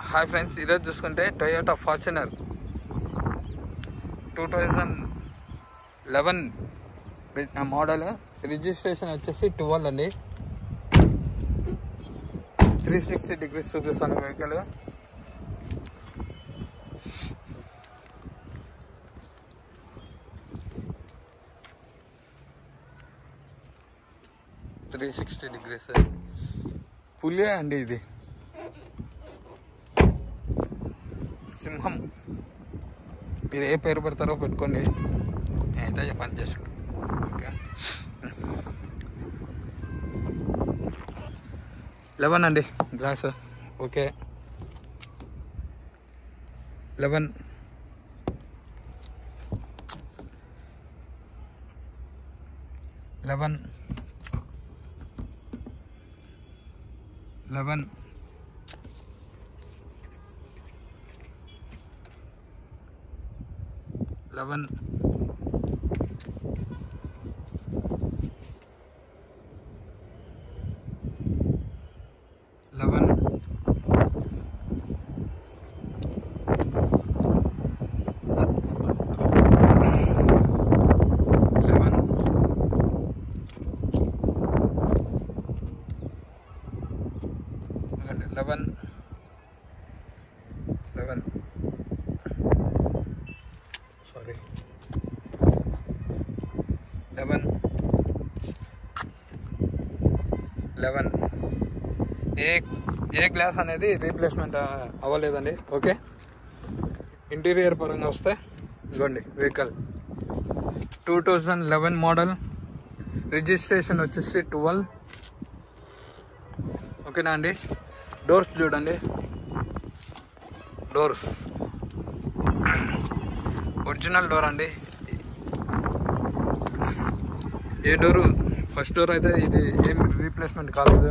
Hi friends ఈరోజు చూసుకుంటే Toyota Fortuner two thousand eleven model registration వచ్చేసి ట్వెల్వ్ అండి త్రీ సిక్స్టీ డిగ్రీస్ చూపిస్తాను వెహికల్ త్రీ సిక్స్టీ డిగ్రీస్ పులియే అండి ఇది సింహం మీరు ఏ పేరు పెడతారో పెట్టుకోండి నేనైతే పని చేసుకుంటాను ఓకే లెవెన్ అండి glass okay eleven eleven eleven eleven eleven eleven eleven eleven sorry eleven eleven ఏ ఏ గ్లాస్ అనేది రీప్లేస్మెంట్ అవ్వలేదండి ఓకే ఇంటీరియర్ పరంగా వస్తే ఇదిగోండి vehicle two thousand eleven model registration వచ్చేసి ట్వెల్వ్ ఓకేనా అండి డోర్స్ చూడండి డోర్స్ ఒరిజినల్ డోర్ అండి ఏ డోరు ఫస్ట్ డోర్ అయితే ఇది ఏం రీప్లేస్మెంట్ కాలేదు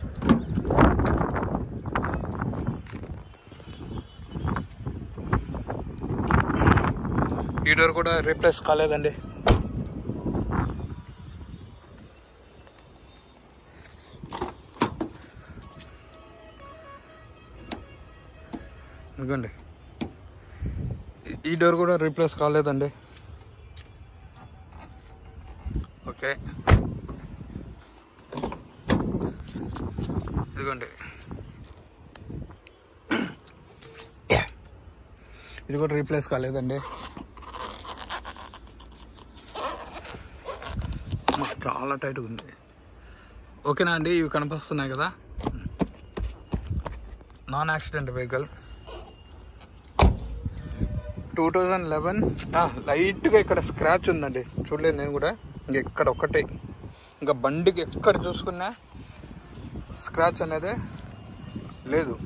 ఈ డోర్ కూడా రీప్లేస్ కాలేదండి ఇదిగోండి ఈ- ఈ డోర్ కూడా రీప్లేస్ కాలేదండి ఓకే ఇదిగోండి ఇది కూడా రీప్లేస్ కాలేదండి అమ్మ, చాలా టైట్గా ఉంది ఓకేనా అండి ఇవి కనిపిస్తున్నాయి కదా non accident vehicle two thousand eleven లైట్గా ఇక్కడ స్క్రాచ్ ఉందండి చూడలేదు నేను కూడా ఇంక ఎక్కడ ఒక్కటే ఇంకా బండికి ఎక్కడ చూసుకున్నా స్క్రాచ్ అనేది లేదు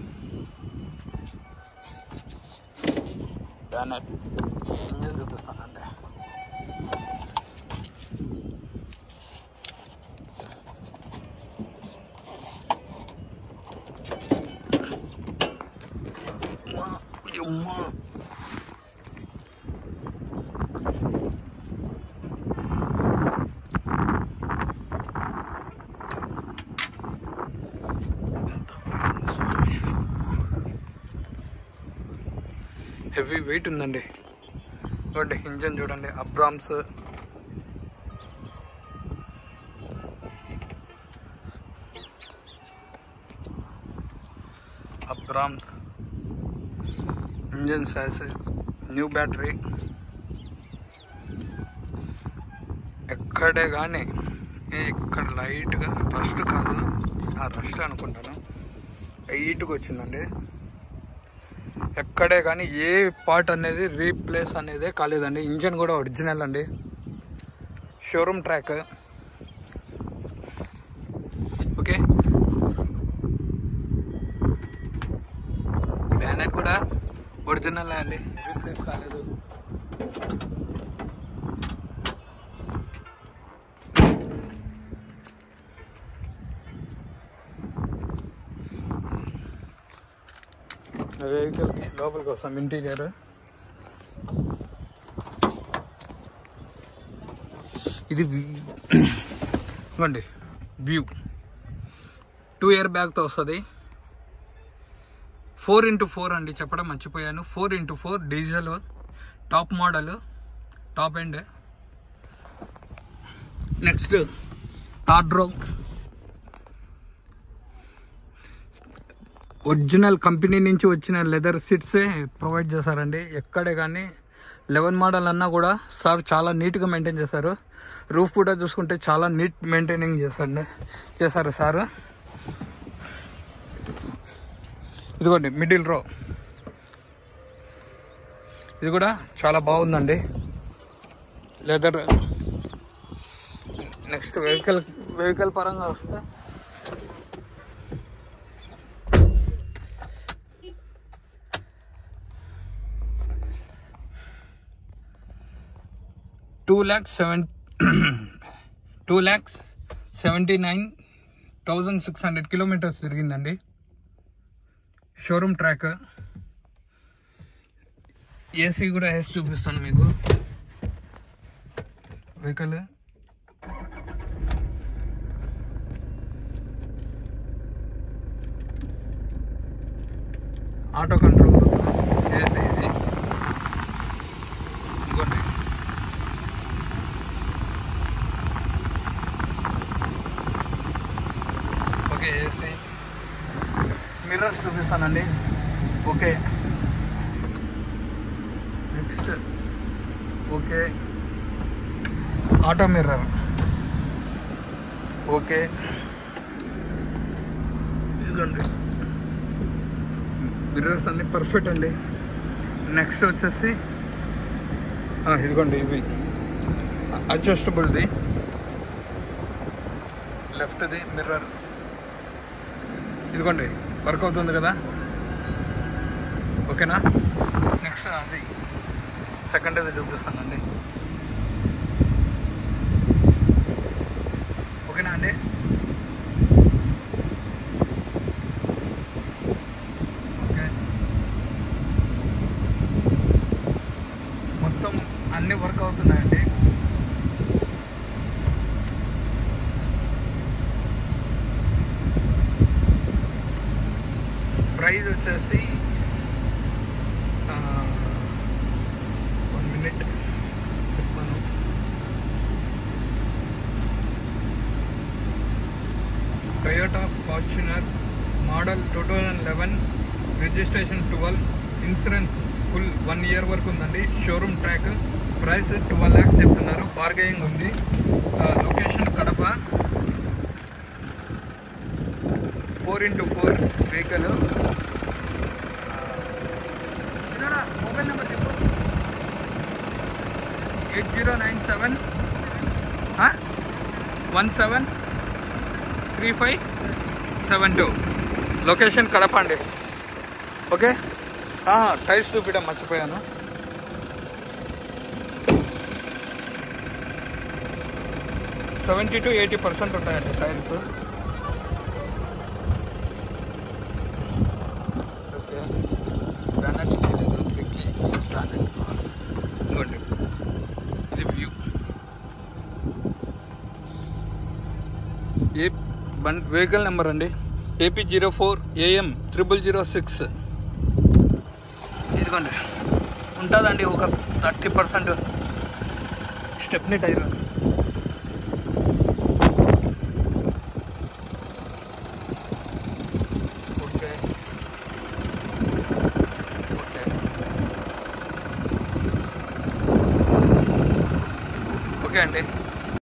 బ్యానెట్ ఇంజన్ చూపిస్తానండి అమ్మా, అమ్మా. హెవీ వెయిట్ ఉందండి చూడండి ఇంజన్ చూడండి అబ్రామ్స్ అబ్రామ్స్ ఇంజన్ సైజెస్ న్యూ బ్యాటరీ ఎక్కడే కానీ ఇక్కడ లైట్గా రస్ట్ కాదు ఆ రస్ట్ అనుకుంటాను లైట్గా వచ్చిందండి ఎక్కడే కానీ ఏ పార్ట్ అనేది రీప్లేస్ అనేది కాలేదండి ఇంజన్ కూడా ఒరిజినల్ అండి షోరూమ్ ట్రాక్ ఓకే బ్యానెట్ కూడా ఒరిజినల్ అండి రీప్లేస్ కాలేదు వెహికల్కి లోపలికి వస్తాం ఇంటీరియర్ ఇది ఇవ్వండి వ్యూ టూ ఇయర్ బ్యాగ్తో వస్తుంది ఫోర్ ఇంటూ ఫోర్ అండి చెప్పడం మర్చిపోయాను four into four diesel top model top end next టాడ్రో ఒరిజినల్ కంపెనీ నుంచి వచ్చిన లెదర్ సీట్సే ప్రొవైడ్ చేశారండి ఎక్కడే కానీ లెవెన్ మోడల్ అన్నా కూడా సార్ చాలా నీట్గా మెయింటైన్ చేశారు రూఫ్ కూడా చూసుకుంటే చాలా నీట్ మెయింటైనింగ్ చేశారండి చేశారు సార్ ఇదిగోండి మిడిల్ రో ఇది కూడా చాలా బాగుందండి లెదర్ నెక్స్ట్ వెహికల్ వెహికల్ పరంగా వస్తే two lakhs seven two lakhs seventy nine thousand six hundred kilometres తిరిగిందండి షోరూమ్ ట్రాక్ ఏసీ కూడా వేసి చూపిస్తాను మీకు వెహికల్ ఆటో కంట్రోల్ ఏసీ ఇది ఇంకోటి ఓకే ఏసీ మిర్రర్స్ చూపిస్తానండి okay next okay auto mirror okay ఇదిగోండి మిర్రర్స్ అన్ని పర్ఫెక్ట్ అండి నెక్స్ట్ వచ్చేసి ఆ, ఇదిగోండి ఇవి అడ్జస్టబుల్ది లెఫ్ట్ది మిర్రర్ ఇదిగోండి వర్క్ అవుతుంది కదా ఓకేనా నెక్స్ట్ అది సెకండ్ అది చూపిస్తానండి ఓకేనా అండి ఓకే మొత్తం అన్ని వర్క్ అవుతున్నాయండి ప్రైస్ వచ్చేసి వన్ మినిట్ చెప్పాను Toyota Fortuner model two thousand eleven registration twelve insurance full one year వరకు ఉందండి showroom track price twelve lakhs చెప్తున్నారు బార్గెయింగ్ ఉంది location Kadapa four into four vehicle mobile number చెప్పు eight zero nine seven one seven three five seven two location Kadapa అండి okay tyres చూపించడం మర్చిపోయాను seventy to eighty percent ఉంటాయండి tyres okay banners లేదు dickey standard ఇదిగోండి ఇది వ్యూ ఏ one vehicle number అండి AP zero four AM triple zero six ఇదిగోండి ఉంటుందండి ఒక thirty percent stepney tyre okay okay okay అండి